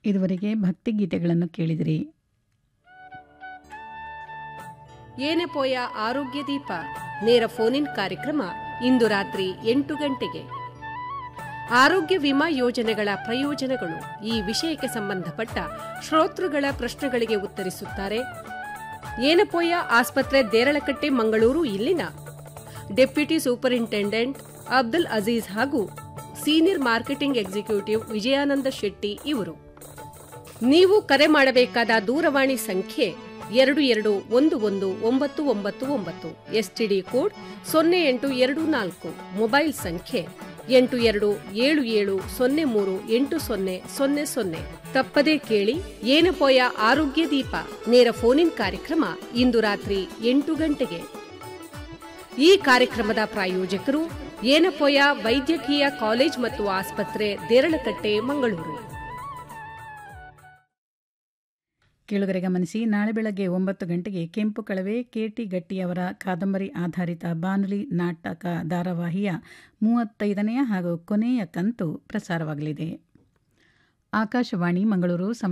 ಇದುವರೆಗೆ ಭಕ್ತಿಗೀತೆಗಳನ್ನು ಕೇಳಿದಿರಿ ಏನೆ ಪೋಯ ಆರೋಗ್ಯ ದೀಪ ನೇರ ಫೋನಿನ್ ಕಾರ್ಯಕ್ರಮ ಇಂದು ರಾತ್ರಿ ಎಂಟು ಗಂಟೆಗೆ ಆರೋಗ್ಯ ವಿಮಾ ಯೋಜನೆಗಳ ಪ್ರಯೋಜನಗಳು ಈ ವಿಷಯಕ್ಕೆ ಸಂಬಂಧಪಟ್ಟ ಶ್ರೋತೃಗಳ ಪ್ರಶ್ನೆಗಳಿಗೆ ಉತ್ತರಿಸುತ್ತಾರೆ ಏನಪೋಯ ಆಸ್ಪತ್ರೆ ದೇರಳಕಟ್ಟೆ ಮಂಗಳೂರು ಇಲ್ಲಿನ ಡೆಪ್ಯೂಟಿ ಸೂಪರಿಂಟೆಂಡೆಂಟ್ ಅಬ್ದುಲ್ ಅಜೀಜ್ ಹಾಗೂ senior marketing executive Vijayananda Shetty ಇವರು ನೀವು ಕರೆ ಮಾಡಬೇಕಾದ ದೂರವಾಣಿ ಸಂಖ್ಯೆ ಎರಡು ಎರಡು ಒಂದು ಒಂದು ಒಂಬತ್ತು ಒಂಬತ್ತು ಒಂಬತ್ತು ಎಸ್ಟಿಡಿ ಕೋಡ್ ಸೊನ್ನೆ ಎಂಟು ಎರಡು ನಾಲ್ಕು ಮೊಬೈಲ್ ಸಂಖ್ಯೆ ಎಂಟು ಎರಡು ಏಳು ಏಳು ಸೊನ್ನೆ ಮೂರು ಎಂಟು ಸೊನ್ನೆ ಸೊನ್ನೆ ಸೊನ್ನೆ ತಪ್ಪದೇ ಕೇಳಿ ಏನಪೋಯ ಆರೋಗ್ಯ ದೀಪ ನೇರ ಫೋನಿನ್ ಕಾರ್ಯಕ್ರಮ ಇಂದು ರಾತ್ರಿ ಎಂಟು ಗಂಟೆಗೆ ಈ ಕಾರ್ಯಕ್ರಮದ ಪ್ರಾಯೋಜಕರು ಏನಪೋಯ ವೈದ್ಯಕೀಯ ಕಾಲೇಜ್ ಮತ್ತು ಆಸ್ಪತ್ರೆ ದೇರಳಕಟ್ಟೆ ಮಂಗಳೂರು ಕೇಳುಗರೆ ಗಮನಿಸಿ ನಾಳೆ ಬೆಳಗ್ಗೆ ಒಂಬತ್ತು ಗಂಟೆಗೆ ಕೆಂಪು ಕಳವೆ ಕೆಟಿ ಗಟ್ಟಿಯವರ ಕಾದಂಬರಿ ಆಧಾರಿತ ಬಾನುಲಿ ನಾಟಕ ಧಾರಾವಾಹಿಯ ಮೂವತ್ತೈದನೆಯ ಹಾಗೂ ಕೊನೆಯ ಕಂತು ಪ್ರಸಾರವಾಗಲಿದೆ ಆಕಾಶವಾಣಿ ಮಂಗಳೂರು